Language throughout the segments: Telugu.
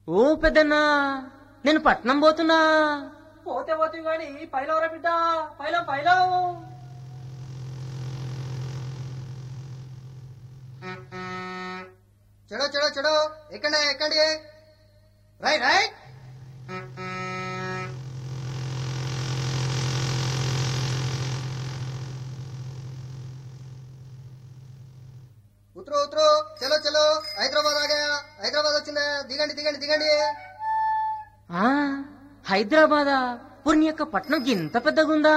ఓ పెద్దన్నా నేను పట్నం పోతున్నా పోతే పోతే గాని పైలవరా బిడ్డ పైలం పైలం చెడో చెడో చెడో ఎక్కండి ఎక్కండి రైట్ రైట్ ఉత్తరు ఉత్తరు చలో చలో హైదరాబాద్ ఆగా హైదరాబాద్ వచ్చిందా దిగండి దిగండి దిగండి ఆ హైదరాబాదా పుణ్య యొక్క పట్నం ఇంత పెద్దగుందా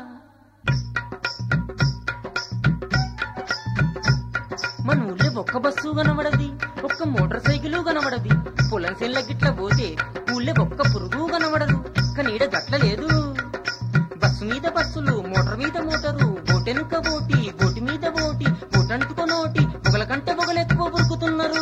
మన ఊళ్ళో ఒక్క బస్సు కనబడది ఒక్క మోటార్ సైకిల్ కనబడది పొలం సెల్ల గిట్ల పోతే ఊళ్ళో ఒక్క పురుగు కనబడదు కానీ ఈడ గట్ల లేదు బస్సు మీద బస్సులు మోటార్ మీద మోటారు బోటెనుక బోటి బోటి మీద బోటి బోటంటుకో నోటి పొగల కంటే పొగలెక్కువ బురుకుతున్నారు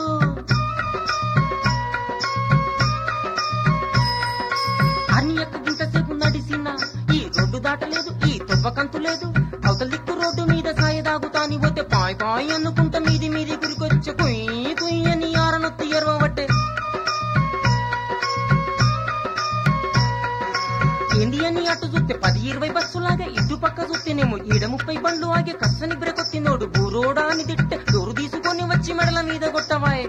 అని యొక్క గింతసేపు నడిసిన ఈ రోడ్డు దాటలేదు ఈ తువ్వకంతు లేదు అవతల దిక్కు రోడ్డు మీద సాయ దాగుతాని పోతే పాయ్ పాయ్ అనుకుంటా మీది మీది గురికొచ్చే కుయ్యి కుయ్యి అని ఆరనొత్తి ఎరవబట్టే ఏంది అని అటు చూస్తే పది ఇరవై బస్సులాగా ఇటు పక్క చూస్తేనేమో ఈడ ముప్పై బండ్లు ఆగే కස්සని బ్రెకొత్తినోడు బూరోడా అని తిట్టే డోరు తీసుకొని వచ్చి మెడల మీద కొట్టవాయ్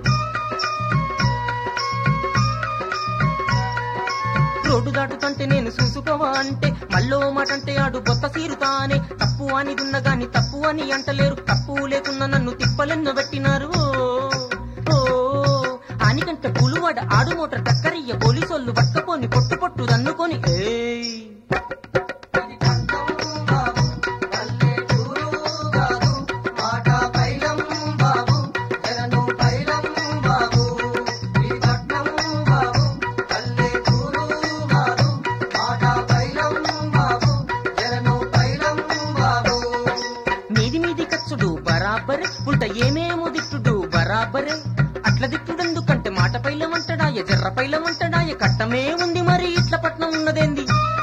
రోడ్డు దాటుతంటే నేను చూసుకోవా అంటే మళ్ళో మాట అంటే ఆడు బొత్త సీరుతానే తప్పు అని దున్న గాని తప్పు అని అంటలేరు తప్పు లేకున్నా నన్ను తిప్పలెన్నో పెట్టినారు ఓ, ఓ ఆనికంటే పులువాడ ఆడు మోటార్ టక్కరయ్య పోలీసోళ్ళు పట్టుకపోని పొట్టు పొట్టు దన్నుకొని ఏయ్ ఇది పట్నం బాబు పల్లెటూరు కాదు మాట పైలం బాబు జనను పైలం బాబు ఇది పట్నం బాబు పల్లెటూరు కాదు మాట పైలం బాబు జనను పైలం బాబు మీది మీది కచ్చుడు బరాబరే ఉల్ట ఏమేమో దిట్టుడు బరాబరే అట్ల దిట్టుడెందుకంటే మాట పైలమంటడాయ జర్ర పైలమంటడాయ కట్టమే ఉంది మరి ఇట్ల పట్నం ఉన్నదేంది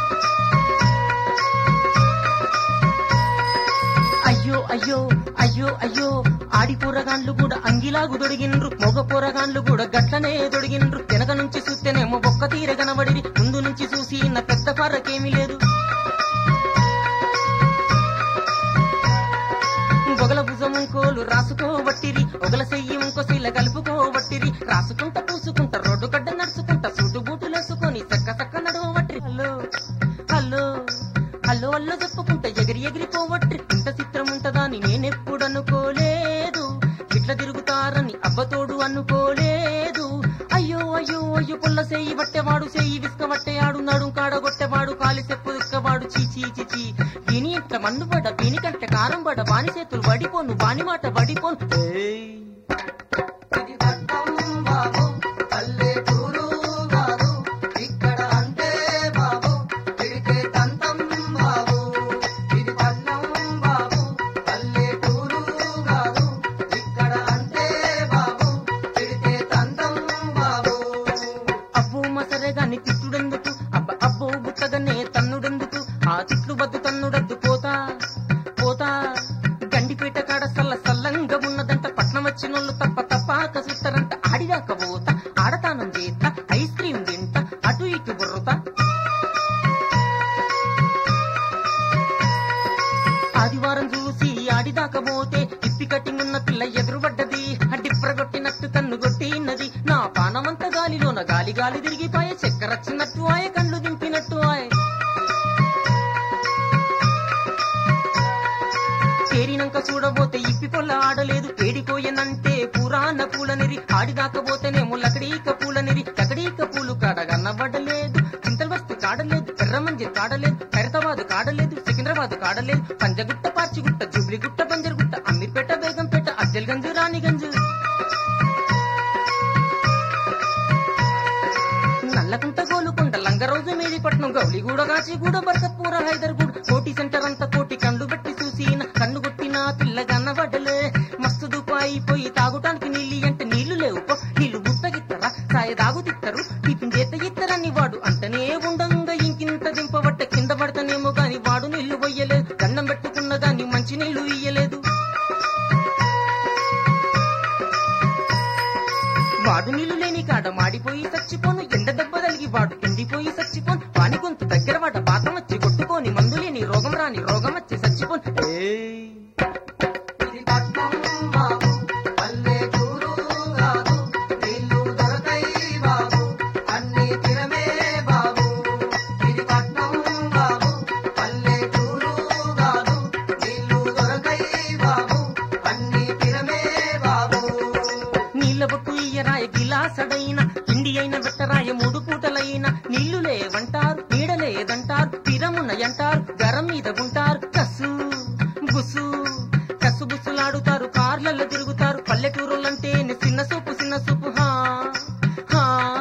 అయ్యో అయ్యో అయ్యో అయ్యో ఆడి పోరగాన్లు కూడా అంగిలాగు దొడిగిన్రు మొగ పోరగాన్లు కూడా గట్లనే దొడిగిన్రు వెనక నుంచి చూస్తేనేమో ఒక్క తీర కనబడి ముందు నుంచి చూసి నా పెద్ద ఫరకేమీ లేదు ఒగల భుజం కోలు రాసుకోబట్టిరి ఒగల చెయ్యి ఇంకో శీల కలుపుకోబట్టిరి రాసుకుంటా పూసుకుంటా రోడ్డు కడ్డ నడుచుకుంటా సూటు బూటులేసుకొని చక్క చక్క నడవబట్టి హలో హలో హలో అల్లో చెప్పుకుంటా ఎగిరి ఎగిరిపోవట్రి ఇంత చిత్రం ఉంటదని నేనెప్పుడు అనుకోలేదు ఇట్లా తిరుగుతారని అబ్బతోడు అనుకోలేదు అయ్యో అయ్యో అయ్యో పుల్ల సేయి పట్టేవాడు సేయి విసుకబట్టేయాడు నడుం కాడగొట్టేవాడు కాలి చెప్పు దిక్కవాడు చీ చీ చీ చీ దీని ఇంట మన్ను పడ దీనికంటే కారం పడ బాని చేతులు వడిపోను బాని మాట వడిపోను ఏయ్. ఇది పట్నం బాబు పల్లెటూరు కాదు ఇక్కడ అంటే బాబు తిరిగే తంతం బాబు ఇది పట్నం బాబు పల్లెటూరు కాదు ఇక్కడ అంటే బాబు తిరిగే తంతం బాబు అబ్బో మసరే గాని తిట్టుడెందుకు అబ్బ అబ్బో గుట్టగానే తన్నుడెందుకు ఆ తిట్లు బద్దు తన్నుడద్దు పోతా పోతా గండిపేట కాడ సల్ల సల్లంగా ఉన్నదంట పట్నం వచ్చినోళ్ళు తప్ప తప్పాక సుత్తరంట ఆడిదాక పోతా ఆడతానం చేత ఐస్ క్రీమ్ తింటా అటు ఇటు బుర్రుతా ఆదివారం చూసి ఆడిదాకా పోతే ఇప్పి కట్టింగ్ ఉన్న పిల్ల ఎదురుపడ్డది డిప్రగొట్టినట్టు కన్ను కొట్టినది నా పానమంత గాలిలోన గాలి గాలి తిరిగిపోయే చక్కెరచ్చినట్టు ఆయ కళ్ళు దింపినట్టు ఆయ చేరినంక చూడబోతే ఇప్పి పొల్ల ఆడలేదు ఏడిపోయనంటే పురాణ పూలనిరి ఆడిదాకపోతేనేమో లకడీక పూలనిరి లకడీక పూలు కాడ కనబడలేదు చింతల వస్తు కాడలేదు ఎర్రమంజి కాడలేదు ఖైరతాబాద్ కాడలేదు సికింద్రాబాద్ కాడలేదు పంజగుట్ట పార్చిగుట్ట జుబ్లిగుట్ట బంజరుగుట్ట అమీర్పేట బేగంపేట అజ్జల్గంజ్ రాణిగంజ్ నల్లకుంట గోలుకుంట లంగరోజు మేడిపట్నం గౌలిగూడ కాచిగూడ బరసపూర హైదర్గూడ కోటి సెంటర్ అంతా కోటి కండ్లు పెట్టి చూసిన కన్ను కొట్టిన పిల్ల కన్నబడ్డలే మస్తు దుపాయి పోయి తాగుటానికి నీళ్ళు అంటే నీళ్లు లేవు పో నీళ్లు గుట్టగిత్తరా సాయ తాగుతిత్తరు టిఫిన్ చేత ఇత్తరని వాడు అంటనే ఉండంగా ఇంకింత దింపబట్ట కింద పడతానేమో గాని వాడు నీళ్లు పొయ్యలేదు దండం పెట్టుకున్న గాని మంచి నీళ్లు ఇయ్యలేదు వాడు నీళ్లు లేని కాడ మాడిపోయి చచ్చిపోను ఎండ దెబ్బ తలిగి వాడు ఎండిపోయి చచ్చిపోను వాని గొంతు దగ్గర వాట పాతం వచ్చి కొట్టుకొని మందులేని రోగం రాని రోగం వచ్చి చచ్చిపోను ఏయ్ ఇది పట్నం బాబు పల్లెటూరు కాదు నీళ్లు దొరకై బాబు అన్ని తిరమే బాబు ఇది పట్నం బాబు పల్లెటూరు కాదు నీళ్లు దొరకై బాబు అన్ని తిరమే బాబు నీళ్ళ బొట్టు ఇయ్యరాయ గిలాసడైన ఇండి అయిన వెట్టరాయ మూడు పూటలైన నీళ్లు లేవంటారు నీడ లేదంటారు తీరమున్నయంటారు గరం మీద గుంటారు కసు బుసు కసు బుసులాడుతారు కార్లలో తిరుగుతారు పల్లెటూరులంటే చిన్న సూపు చిన్న సూపు హా హా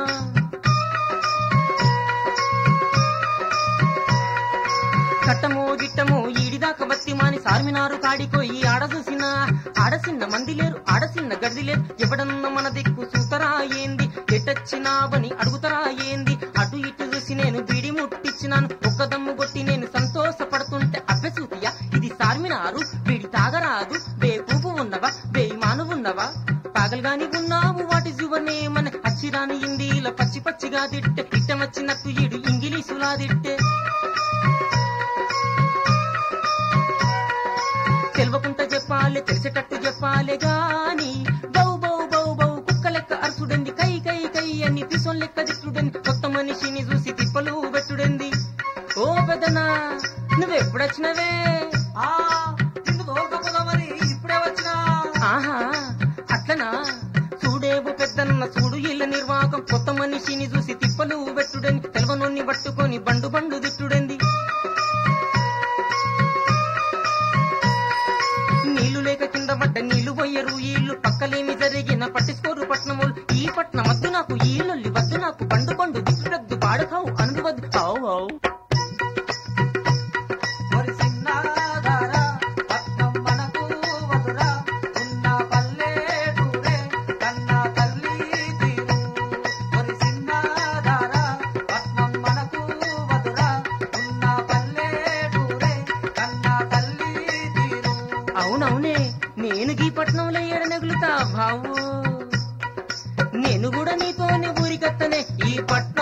కట్టమో గిట్టమో ఈడిదాక బత్తి మాని సార్మినారు కాడికోయి ఆడ చూసిన ఆడసిన్న మంది లేరు ఆడసిన్న గడ్డి లేరు ఎవడన్న మన దిక్కు చూతరా ఏంది ఎటొచ్చినావని అడుగుతరా ఏంది అటు ఇటు చూసి నేను బీడి ముట్టించినాను ఒక్క దమ్ము కొట్టి నేను సంతోషపడుతుంటే అబ్బె చూపియా ఇది సార్మినారు బీడి తాగరాదు బేకూపు ఉన్నవా బేయిమాను ఉన్నవా పాగలుగాని ఉన్నావు వాటి జువనేమని అచ్చిరాని హిందీలో పచ్చి పచ్చిగా తిట్టే ఇట్టమచ్చినట్టు ఈడు ఇంగిలీషులా తిట్టే తెలవకుంట చెప్పాలి తెలిసేటట్టు చెప్పాలి గాని బౌ బౌ బౌ బౌ కుక్క లెక్క అరుసుడంది కై కై కై అని పిసోన్ లెక్క దిట్టుడంది కొత్త మనిషిని చూసి తిప్పలు పెట్టుడంది ఓ పెదనా నువ్వెప్పుడొచ్చినవే ఆ నిన్ను తోలుకపోదామని ఇప్పుడే వచ్చినా ఆహా అట్లనా చూడేవు పెద్దన్న చూడు ఇళ్ళ నిర్వాహకం కొత్త మనిషిని చూసి తిప్పలు పెట్టుడని తెలవనోన్ని పట్టుకొని బండు బండు తిట్టుడంది నీళ్లు లేక కింద పడ్డ నీళ్లు పోయరు ఈళ్ళు పక్కలేమి జరిగిన పట్టించుకోరు పట్నములు ఈ పట్నం వద్దు నాకు ఈళ్ళొల్లి వద్దు నాకు పండు పండు దిక్కుడద్దు పాడుకావు అనువద్దు అవు అవు మరి చిన్నదారా పట్నం మనకు వదురా ఉన్న పల్లెటూరే కన్నా తల్లి తీరు మరి చిన్నదారా పట్నం మనకు వదురా ఉన్న పల్లెటూరే కన్నా తల్లి తీరు అవునవునే నేను గీ పట్నంలో ఎడనెగులుతా బావు నేను కూడా నీతోనే ఊరికత్తనే ఈ పట్నం